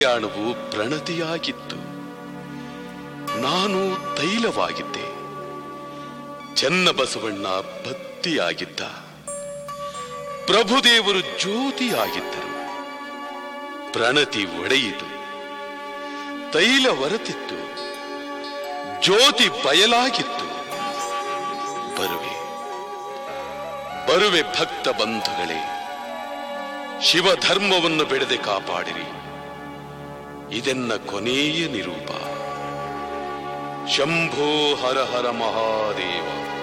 ಪ್ರಯಾಣವು ಪ್ರಣತಿಯಾಗಿತ್ತು ನಾನು ತೈಲವಾಗಿದ್ದೆ ಚನ್ನಬಸವಣ್ಣ ಬತ್ತಿಯಾಗಿದ್ದ ಪ್ರಭುದೇವರು ಜ್ಯೋತಿಯಾಗಿದ್ದರು ಪ್ರಣತಿ ಒಡೆಯಿತು ತೈಲ ಹೊರತಿತ್ತು ಜ್ಯೋತಿ ಬಯಲಾಗಿತ್ತು ಬರುವೆ ಬರುವೆ ಭಕ್ತ ಬಂಧುಗಳೇ ಶಿವಧರ್ಮವನ್ನು ಬೆಳೆದೆ ಕಾಪಾಡಿರಿ ಇದೆನ್ನ ಕೊನೆಯ ನಿರೂಪ ಶಂಭೋ ಹರ ಹರ ಮಹಾದೇವ